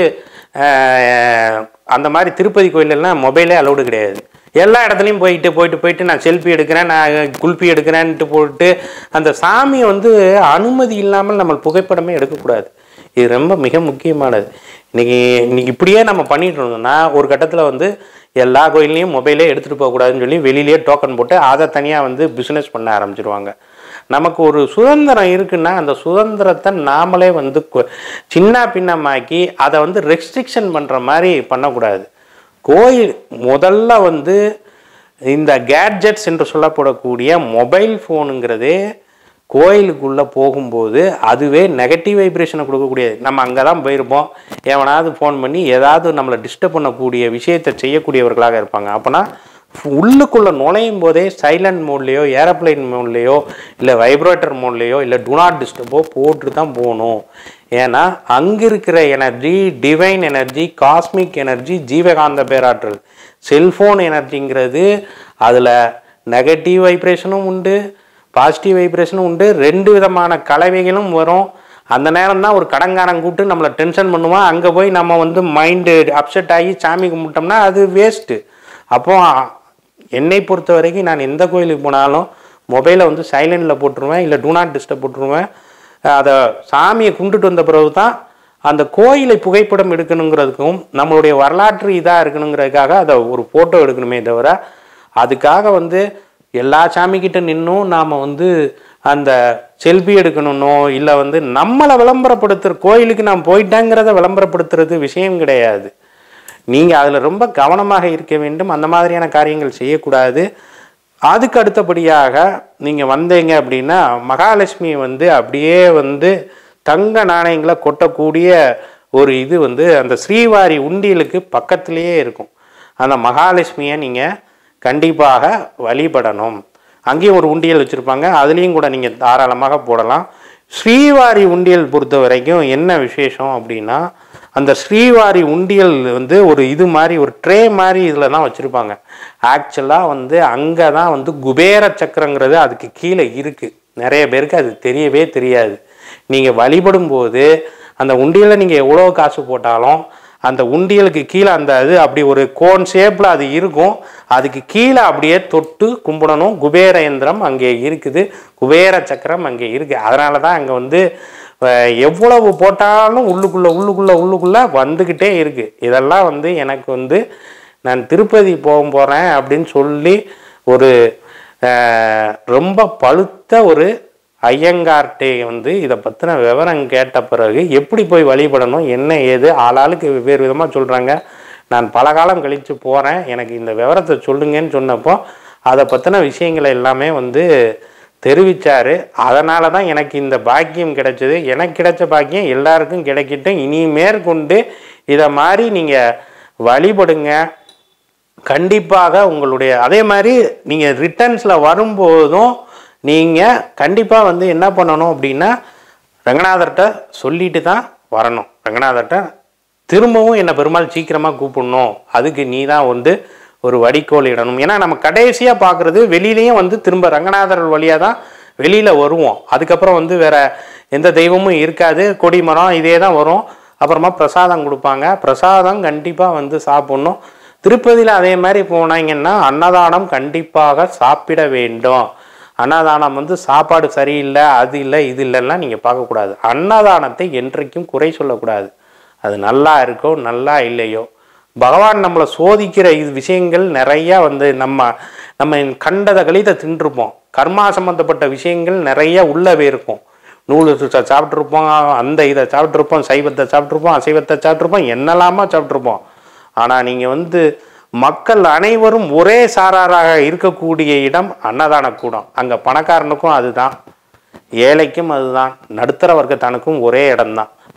அஹ், அந்த மாதிரி திருப்பதி கோயிலெல்லாம் மொபைலே அலௌடு கிடையாது எல்லா இடத்துலையும் போயிட்டு போயிட்டு போயிட்டு நான் செல்ஃபி எடுக்கிறேன் நான் குல்ஃபி எடுக்கிறேன்ட்டு போட்டு அந்த சாமியை வந்து அனுமதி இல்லாமல் நம்ம புகைப்படமே எடுக்கக்கூடாது இது ரொம்ப மிக முக்கியமானது இன்னைக்கு இன்னைக்கு இப்படியே நம்ம பண்ணிட்டு இருந்தோம்னா ஒரு கட்டத்தில் வந்து எல்லா கோயில்லையும் மொபைலே எடுத்துகிட்டு போகக்கூடாதுன்னு சொல்லி வெளியிலேயே டோக்கன் போட்டு அதை தனியாக வந்து பிஸ்னஸ் பண்ண ஆரம்பிச்சிருவாங்க நமக்கு ஒரு சுதந்திரம் இருக்குன்னா அந்த சுதந்திரத்தை நாமளே வந்து கு- சின்ன பின்னமாக்கி அதை வந்து ரெஸ்ட்ரிக்ஷன் பண்ணுற மாதிரி பண்ணக்கூடாது கோயில் முதல்ல வந்து இந்த கேட்ஜெட்ஸ் என்று சொல்லப்படக்கூடிய மொபைல் ஃபோனுங்கிறதே கோயிலுக்குள்ளே போகும்போது அதுவே நெகட்டிவ் வைப்ரேஷனை கொடுக்கக்கூடியது நம்ம அங்கே தான் போயிருப்போம் எவனாவது ஃபோன் பண்ணி ஏதாவது நம்மளை டிஸ்டர்ப் பண்ணக்கூடிய விஷயத்தை செய்யக்கூடியவர்களாக இருப்பாங்க அப்போனா உள்ளுக்குள்ளே நுழையும் போதே சைலண்ட் மோட்லேயோ ஏரோப்ளைன் மோட்லேயோ இல்லை வைப்ரேட்டர் மோட்லேயோ இல்லை டு நாட் டிஸ்டர்போ போட்டு தான் போகணும் ஏன்னா அங்கே இருக்கிற energy divine energy cosmic energy ஜீவகாந்த பேராற்றல் செல்ஃபோன் எனர்ஜிங்கிறது அதில் நெகட்டிவ் வைப்ரேஷனும் உண்டு பாசிட்டிவ் வைப்ரேஷனும் உண்டு ரெண்டு விதமான கலவைகளும் வரும் அந்த நேரம் தான் ஒரு கடங்காரன் கூப்பிட்டு நம்மளை டென்ஷன் பண்ணுவான் அங்கே போய் நம்ம வந்து மைண்டு அப்செட் ஆகி சாமி கும்பிட்டோம்னா அது வேஸ்ட்டு அப்போ என்னை பொறுத்த வரைக்கும் நான் எந்த கோயிலுக்கு போனாலும் மொபைலை வந்து சைலண்டில் போட்டுருவேன் இல்லை டூ நாட் டிஸ்டர்ப் போட்டுருவேன் அதை சாமியை கும்பிட்டுட்டு வந்த பிறகு தான் அந்த கோயிலை புகைப்படம் எடுக்கணுங்கிறதுக்கும் நம்மளுடைய வரலாற்று இதாக இருக்கணுங்கிறதுக்காக அதை ஒரு ஃபோட்டோ எடுக்கணுமே தவிர அதுக்காக வந்து எல்லா சாமிக்கிட்ட நின்னும் நாம் வந்து அந்த செல்ஃபி எடுக்கணும்னோ இல்லை வந்து நம்மளை விளம்பரப்படுத்துகிற கோயிலுக்கு நான் போயிட்டேங்கிறத விளம்பரப்படுத்துறது விஷயம் கிடையாது நீங்கள் அதில் ரொம்ப கவனமாக இருக்க வேண்டும் அந்த மாதிரியான காரியங்கள் செய்யக்கூடாது அதுக்கு அடுத்தபடியாக நீங்கள் வந்தீங்க அப்படின்னா மகாலட்சுமி வந்து அப்படியே வந்து தங்க நாணயங்களை கொட்டக்கூடிய ஒரு இது வந்து அந்த ஸ்ரீவாரி உண்டியலுக்கு பக்கத்திலேயே இருக்கும் அந்த மகாலட்சுமியை நீங்கள் கண்டிப்பாக வழிபடணும் அங்கேயும் ஒரு உண்டியல் வச்சுருப்பாங்க அதுலேயும் கூட நீங்கள் தாராளமாக போடலாம் ஸ்ரீவாரி உண்டியல் பொறுத்த வரைக்கும் என்ன விசேஷம் அப்படின்னா அந்த ஸ்ரீவாரி உண்டியல் வந்து ஒரு இது மாதிரி ஒரு ட்ரே மாதிரி இதில் தான் வச்சுருப்பாங்க ஆக்சுவலாக வந்து அங்கே தான் வந்து குபேர சக்கரங்கிறது அதுக்கு கீழே இருக்குது நிறைய பேருக்கு அது தெரியவே தெரியாது நீங்கள் வழிபடும் போது அந்த உண்டியலில் நீங்கள் எவ்வளோ காசு போட்டாலும் அந்த உண்டியலுக்கு கீழே அந்த இது அப்படி ஒரு கோன் ஷேப்பில் அது இருக்கும் அதுக்கு கீழே அப்படியே தொட்டு கும்பிடணும் குபேர யந்திரம் அங்கே இருக்குது குபேர சக்கரம் அங்கே இருக்குது அதனால தான் அங்கே வந்து அஹ், எவ்வளவு போட்டாலும் உள்ளுக்குள்ளே உள்ளுக்குள்ளே உள்ளுக்குள்ளே வந்துக்கிட்டே இருக்குது இதெல்லாம் வந்து எனக்கு வந்து நான் திருப்பதி போக போகிறேன் அப்படின்னு சொல்லி ஒரு அஹ், ரொம்ப பழுத்த ஒரு ஐயங்கார்ட்டே வந்து இதை பற்றின விவரம் கேட்ட பிறகு எப்படி போய் வழிபடணும் என்ன ஏது ஆளாளுக்கு வெவ்வேறு விதமாக சொல்கிறாங்க நான் பல காலம் கழித்து போகிறேன் எனக்கு இந்த விவரத்தை சொல்லுங்கன்னு சொன்னப்போ அதை பற்றின விஷயங்களை எல்லாமே வந்து தெரிவித்தார் அதனால தான் எனக்கு இந்த பாக்கியம் கிடைச்சது எனக்கு கிடைச்ச பாக்கியம் எல்லாருக்கும் கிடைக்கட்டும் இனி மேற்கொண்டு இதை மாதிரி நீங்கள் வழிபடுங்க கண்டிப்பாக உங்களுடைய அதே மாதிரி நீங்கள் ரிட்டர்ன்ஸில் வரும்போதும் நீங்கள் கண்டிப்பாக வந்து என்ன பண்ணணும் அப்படின்னா ரங்கநாதர்கிட்ட சொல்லிட்டு தான் வரணும் ரங்கநாதர்கிட்ட திரும்பவும் என்னை பெருமாள் சீக்கிரமாக கூப்பிடணும் அதுக்கு நீ தான் வந்து ஒரு வடிகோல் இடணும் ஏன்னா நம்ம கடைசியாக பார்க்குறது வெளியிலையும் வந்து திரும்ப ரங்கநாதர் வழியாக தான் வெளியில் வருவோம் அதுக்கப்புறம் வந்து வேற எந்த தெய்வமும் இருக்காது கொடிமரம் இதே தான் வரும் அப்புறமா பிரசாதம் கொடுப்பாங்க பிரசாதம் கண்டிப்பாக வந்து சாப்பிட்ணும் திருப்பதியில் அதே மாதிரி போனாங்கன்னா அன்னதானம் கண்டிப்பாக சாப்பிட வேண்டும் அன்னதானம் வந்து சாப்பாடு சரியில்லை அது இல்லை இது இல்லைன்னா நீங்கள் பார்க்கக்கூடாது அன்னதானத்தை என்றைக்கும் குறை சொல்லக்கூடாது அது நல்லா இருக்கோ நல்லா இல்லையோ பகவான் நம்மளை சோதிக்கிற இது விஷயங்கள் நிறையா வந்து நம்ம நம்ம கண்டதை கழித தின்றுப்போம் கர்மா சம்மந்தப்பட்ட விஷயங்கள் நிறைய உள்ளவே இருக்கும் நூல் சுத்த சாப்பிட்ருப்போம் அந்த இதை சாப்பிட்ருப்போம் சைவத்தை சாப்பிட்ருப்போம் அசைவத்தை சாப்பிட்ருப்போம் என்னெல்லாமா சாப்பிட்ருப்போம் ஆனால் நீங்கள் வந்து மக்கள் அனைவரும் ஒரே சாராராக இருக்கக்கூடிய இடம் அன்னதான கூடம் அங்கே பணக்காரனுக்கும் அதுதான் ஏழைக்கும் அதுதான் நடுத்தர வர்க்கத்தானுக்கும் ஒரே இடம்தான்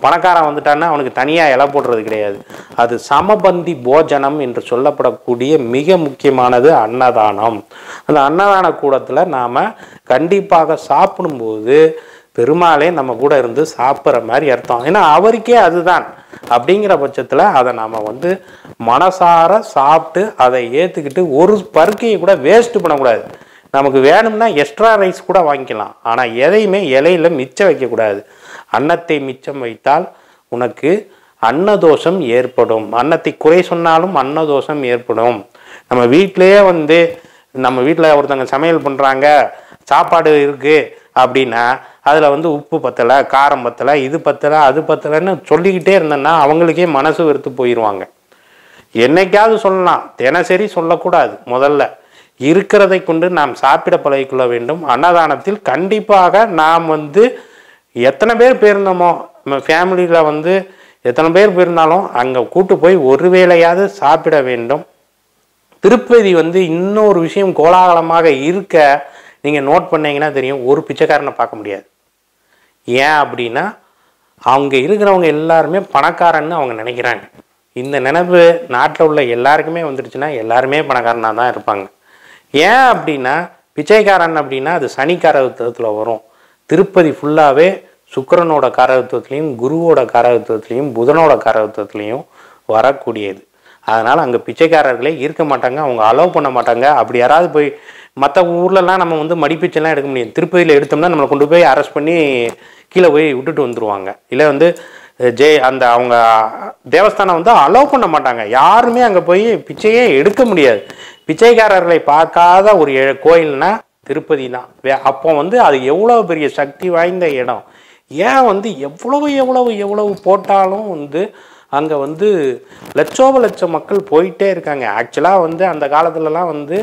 பணக்காரன் வந்துட்டான்னா அவனுக்கு தனியாக இலை போடுறது கிடையாது அது சமபந்தி போஜனம் என்று சொல்லப்படக்கூடிய மிக முக்கியமானது அன்னதானம் அந்த அன்னதான கூடத்தில் நாம் கண்டிப்பாக சாப்பிடும்போது பெருமாளே நம்ம கூட இருந்து சாப்பிட்ற மாதிரி அர்த்தம் ஏன்னா அவருக்கே அதுதான் அப்படிங்கிற பட்சத்தில் அதை நாம் வந்து மனசார சாப்பிட்டு அதை ஏற்றுக்கிட்டு ஒரு பருக்கையை கூட வேஸ்ட் பண்ணக்கூடாது நமக்கு வேணும்னா எக்ஸ்ட்ரா ரைஸ் கூட வாங்கிக்கலாம் ஆனால் எதையுமே இலையில மிச்சம் வைக்கக்கூடாது அன்னத்தை மிச்சம் வைத்தால் உனக்கு அன்னதோஷம் ஏற்படும் அன்னத்தை குறை சொன்னாலும் அன்னதோஷம் ஏற்படும் நம்ம வீட்டிலேயே வந்து நம்ம வீட்டில் ஒருத்தவங்க சமையல் பண்ணுறாங்க சாப்பாடு இருக்குது அப்படின்னா அதில் வந்து உப்பு பத்தலை காரம் பத்தலை இது பத்தலை அது பத்தலைன்னு சொல்லிக்கிட்டே இருந்தேன்னா அவங்களுக்கே மனசு வெறுத்து போயிடுவாங்க என்னைக்காவது சொல்லலாம் தினசரி சொல்லக்கூடாது முதல்ல இருக்கிறதை கொண்டு நாம் சாப்பிட பழகிக்கொள்ள வேண்டும் அன்னதானத்தில் கண்டிப்பாக நாம் வந்து எத்தனை பேர் போயிருந்தோமோ நம்ம ஃபேமிலியில் வந்து எத்தனை பேர் போயிருந்தாலும் அங்கே கூட்டு போய் ஒரு வேளையாவது சாப்பிட வேண்டும் திருப்பதி வந்து இன்னொரு விஷயம் கோலாகலமாக இருக்க நீங்கள் நோட் பண்ணீங்கன்னா தெரியும் ஒரு பிச்சைக்காரனை பார்க்க முடியாது ஏன் அப்படின்னா அவங்க இருக்கிறவங்க எல்லாருமே பணக்காரன்னு அவங்க நினைக்கிறாங்க இந்த நினைப்பு நாட்டில் உள்ள எல்லாருக்குமே வந்துடுச்சுன்னா எல்லாருமே பணக்காரனாக தான் இருப்பாங்க ஏன் அப்படின்னா பிச்சைக்காரன் அப்படின்னா அது சனி காரகத்துவத்தில் வரும் திருப்பதி ஃபுல்லாகவே சுக்கிரனோட காரகத்துவத்துலேயும் குருவோட காரகத்துவத்துலேயும் புதனோட காரகத்துவத்துலேயும் வரக்கூடியது அதனால் அங்கே பிச்சைக்காரர்களே இருக்க மாட்டாங்க அவங்க அலோவ் பண்ண மாட்டாங்க அப்படி யாராவது போய் மற்ற ஊர்லலாம் நம்ம வந்து மடிப்பிச்செல்லாம் எடுக்க முடியாது திருப்பதியில் எடுத்தோம்னா நம்மளை கொண்டு போய் அரெஸ்ட் பண்ணி கீழே போய் விட்டுட்டு வந்துருவாங்க இல்லை வந்து ஜெய் அந்த அவங்க தேவஸ்தானம் வந்து அலோவ் பண்ண மாட்டாங்க யாருமே அங்கே போய் பிச்சையே எடுக்க முடியாது பிச்சைக்காரர்களை பார்க்காத ஒரு எ- கோயில்னா திருப்பதி தான் வே- அப்போ வந்து அது எவ்வளோ பெரிய சக்தி வாய்ந்த இடம் ஏன் வந்து எவ்வளவு எவ்வளவு எவ்வளவு போட்டாலும் வந்து அங்கே வந்து லட்சோப லட்சம் மக்கள் போயிட்டே இருக்காங்க ஆக்சுவலாக வந்து அந்த காலத்துலலாம் வந்து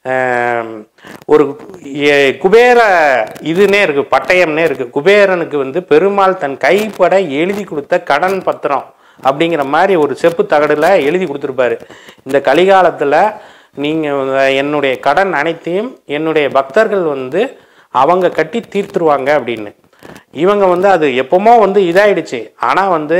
ஆம், ஒரு எ- குபேர இதுனே இருக்கு பட்டயம்னே இருக்கு குபேரனுக்கு வந்து பெருமாள் தன் கைப்பட எழுதி கொடுத்த கடன் பத்திரம் அப்படிங்கிற மாதிரி ஒரு செப்பு தகடுல எழுதி கொடுத்துருப்பாரு இந்த கலிகாலத்தில் நீங்கள் என்னுடைய கடன் அனைத்தையும் என்னுடைய பக்தர்கள் வந்து அவங்க கட்டி தீர்த்துருவாங்க அப்படின்னு இவங்க வந்து அது எப்பவுமோ வந்து இதாயிடுச்சு ஆனால் வந்து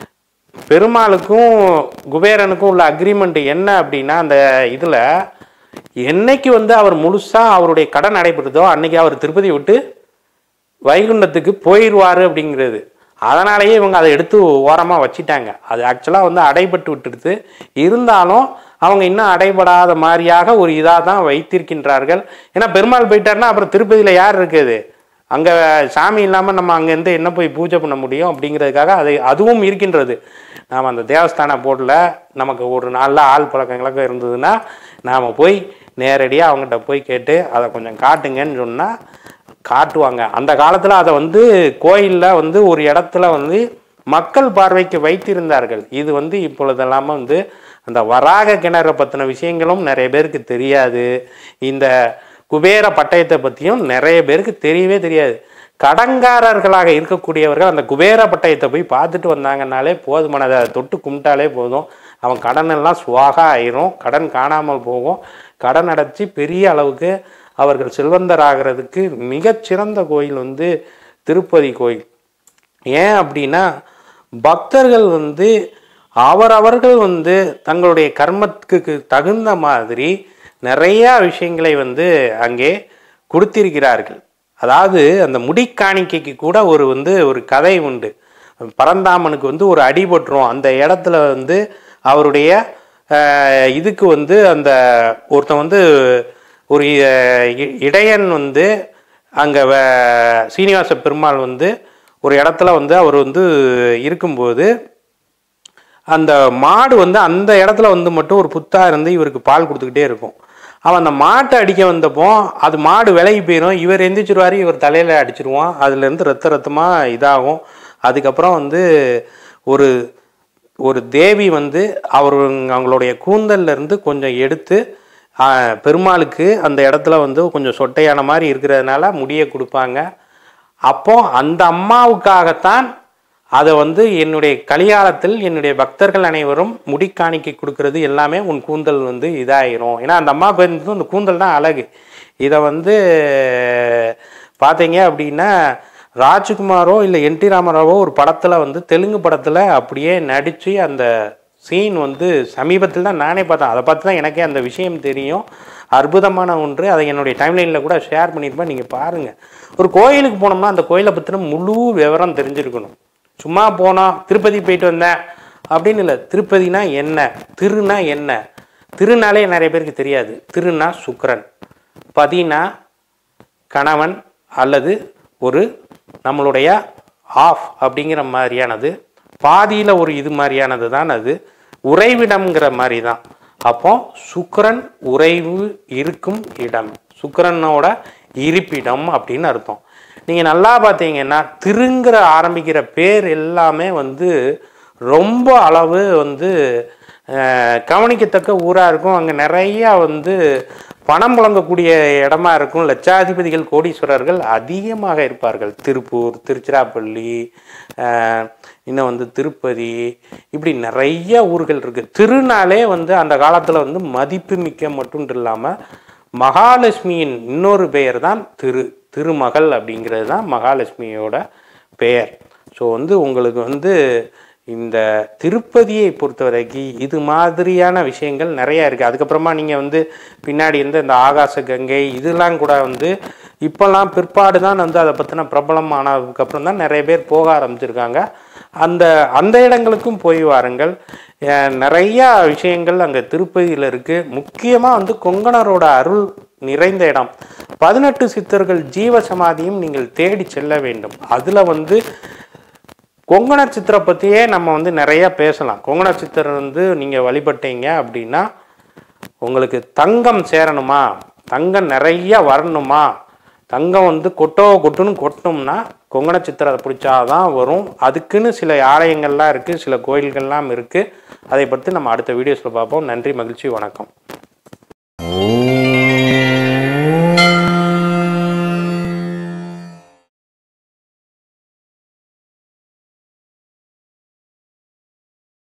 பெருமாளுக்கும் குபேரனுக்கும் உள்ள அக்ரிமெண்ட் என்ன அப்படின்னா அந்த இதில் என்னைக்கு வந்து அவர் முழுசாக அவருடைய கடன் நடைபெறுதோ அன்னைக்கு அவர் திருப்பதி விட்டு வைகுண்டத்துக்கு போயிடுவார் அப்படிங்கிறது அதனாலேயே இவங்க அதை எடுத்து ஓரமாக வச்சிட்டாங்க அது ஆக்சுவலாக வந்து அடைபட்டு விட்டுடுது இருந்தாலும் அவங்க இன்னும் அடைபடாத மாதிரியாக ஒரு இதாக தான் வைத்திருக்கின்றார்கள் ஏன்னா பெருமாள் போயிட்டாருன்னா அப்புறம் திருப்பதியில் யார் இருக்குது அங்கே சாமி இல்லாமல் நம்ம அங்கேருந்து என்ன போய் பூஜை பண்ண முடியும் அப்படிங்கிறதுக்காக அது அதுவும் இருக்கின்றது நாம் அந்த தேவஸ்தான போர்டில் நமக்கு ஒரு நாளில் ஆள் பழக்கம் கிழக்கம் இருந்ததுன்னா நாம் போய் நேரடியாக அவங்ககிட்ட போய் கேட்டு அதை கொஞ்சம் காட்டுங்கன்னு சொன்னால் காட்டுவாங்க அந்த காலத்தில் அதை வந்து கோயிலில் வந்து ஒரு இடத்துல வந்து மக்கள் பார்வைக்கு வைத்திருந்தார்கள் இது வந்து இப்பொழுதெல்லாம் வந்து அந்த வராக கிணறை பற்றின விஷயங்களும் நிறைய பேருக்கு தெரியாது இந்த குபேர பட்டயத்தை பற்றியும் நிறைய பேருக்கு தெரியவே தெரியாது கடன்காரர்களாக இருக்கக்கூடியவர்கள் அந்த குபேர பட்டயத்தை போய் பார்த்துட்டு வந்தாங்கன்னாலே போதுமானதை அதை தொட்டு கும்பிட்டாலே போதும் அவன் கடன் எல்லாம் சுவாகா ஆயிரும் கடன் காணாமல் போகும் கடன் அடைச்சி பெரிய அளவுக்கு அவர்கள் செல்வந்தராகிறதுக்கு மிகச்சிறந்த கோயில் வந்து திருப்பதி கோயில் ஏன் அப்படின்னா பக்தர்கள் வந்து அவரவர்கள் வந்து தங்களுடைய கர்மத்துக்கு தகுந்த மாதிரி நிறையா விஷயங்களை வந்து அங்கே கொடுத்திருக்கிறார்கள் அதாவது அந்த முடிக்காணிக்கைக்கு கூட ஒரு வந்து ஒரு கதை உண்டு பரந்தாமனுக்கு வந்து ஒரு அடிபட்டுரும் அந்த இடத்துல வந்து அவருடைய அஹ், இதுக்கு வந்து அந்த ஒருத்தன் வந்து ஒரு அஹ், இ- இடையன் வந்து அங்கே சீனிவாச பெருமாள் வந்து ஒரு இடத்துல வந்து அவர் வந்து இருக்கும்போது அந்த மாடு வந்து அந்த இடத்துல வந்து மட்டும் ஒரு புத்தா இருந்து இவருக்கு பால் கொடுத்துக்கிட்டே இருக்கும் அவன் அந்த மாட்டை அடிக்க வந்தப்போ அது மாடு விலகி போயிடும் இவர் எந்திரிச்சிருவாரு இவர் தலையில் அடிச்சிருவான் அதுலேருந்து ரத்த ரத்தமாக இதாகும் அதுக்கப்புறம் வந்து ஒரு ஒரு தேவி வந்து அவர் அவங்களுடைய கூந்தல்ல இருந்து கொஞ்சம் எடுத்து ஆ, பெருமாளுக்கு அந்த இடத்துல வந்து கொஞ்சம் சொட்டையான மாதிரி இருக்கிறதுனால முடியை கொடுப்பாங்க அப்போ அந்த அம்மாவுக்காகத்தான் அதை வந்து என்னுடைய கலிகாலத்தில் என்னுடைய பக்தர்கள் அனைவரும் முடிக்காணிக்கை கொடுக்கறது எல்லாமே உன் கூந்தல் வந்து இதாயிரும் ஏன்னா அந்த அம்மாவுக்கு வந்து அந்த கூந்தல் தான் அழகு இதை வந்து பார்த்தீங்க அப்படின்னா ராஜ்குமாரோ இல்லை என் டி ராமராவோ ஒரு படத்தில் வந்து தெலுங்கு படத்தில் அப்படியே நடித்து அந்த சீன் வந்து சமீபத்தில் தான் நானே பார்த்தேன் அதை பார்த்து தான் எனக்கே அந்த விஷயம் தெரியும் அற்புதமான ஒன்று அதை என்னுடைய டைம்லைனில் கூட ஷேர் பண்ணியிருப்பேன் நீங்கள் பாருங்கள் ஒரு கோயிலுக்கு போனோம்னா அந்த கோயிலை பற்றின முழு விவரம் தெரிஞ்சிருக்கணும் சும்மா போனோம் திருப்பதி போயிட்டு வந்தேன் அப்படின்னு இல்லை திருப்பதினா என்ன திருனா என்ன திருனாலே நிறைய பேருக்கு தெரியாது திருனா சுக்கிரன் பதினா கணவன் அல்லது ஒரு நம்மளுடைய ஆஃப் அப்படிங்கிற மாதிரியானது பாதியில் ஒரு இது மாதிரியானது தான் அது உறைவிடம்ங்கிற மாதிரி தான் அப்போ சுக்கிரன் உறைவு இருக்கும் இடம் சுக்கிரனோட இருப்பிடம் அப்படின்னு அர்த்தம் நீங்கள் நல்லா பார்த்தீங்கன்னா திருங்கிற ஆரம்பிக்கிற பேர் எல்லாமே வந்து ரொம்ப அளவு வந்து அஹ், கவனிக்கத்தக்க ஊராக இருக்கும் அங்கே நிறையா வந்து பணம் புழங்கக்கூடிய இடமா இருக்கும் லட்சாதிபதிகள் கோடீஸ்வரர்கள் அதிகமாக இருப்பார்கள் திருப்பூர் திருச்சிராப்பள்ளி அஹ், இன்னும் வந்து திருப்பதி இப்படி நிறைய ஊர்கள் இருக்குது திருநாளே வந்து அந்த காலத்தில் வந்து மதிப்பு மிக்க மட்டும் இல்லாமல் மகாலட்சுமியின் இன்னொரு பெயர் தான் திரு திருமகள் அப்படிங்கிறது தான் மகாலட்சுமியோட பெயர் ஸோ வந்து உங்களுக்கு வந்து இந்த திருப்பதியை பொறுத்தவரைக்கும் இது மாதிரியான விஷயங்கள் நிறையா இருக்குது அதுக்கப்புறமா நீங்கள் வந்து பின்னாடி இருந்து இந்த ஆகாச கங்கை இதெல்லாம் கூட வந்து இப்போல்லாம் பிற்பாடு தான் வந்து அதை பற்றின பிரபலம் ஆனதுக்கப்புறம் தான் நிறைய பேர் போக ஆரம்பிச்சிருக்காங்க அந்த அந்த இடங்களுக்கும் போய் வாருங்கள் அஹ் நிறையா விஷயங்கள் அங்கே திருப்பதியில் இருக்குது முக்கியமாக வந்து கொங்கணரோட அருள் நிறைந்த இடம் பதினெட்டு சித்தர்கள் ஜீவ சமாதியும் நீங்கள் தேடி செல்ல வேண்டும் அதில் வந்து கொங்கணர் சித்தரை பற்றியே நம்ம வந்து நிறையா பேசலாம் கொங்கணர் சித்தர் வந்து நீங்கள் வழிபட்டீங்க அப்படின்னா உங்களுக்கு தங்கம் சேரணுமா தங்கம் நிறைய வரணுமா தங்கம் வந்து கொட்டோ கொட்டுன்னு கொட்டணும்னா கொங்கண சித்திரத்தை பிடிச்சாதான் வரும் அதுக்குன்னு சில ஆலயங்கள்லாம் இருக்குது சில கோயில்கள்லாம் இருக்குது அதை பற்றி நம்ம அடுத்த வீடியோஸில் பார்ப்போம் நன்றி மகிழ்ச்சி வணக்கம்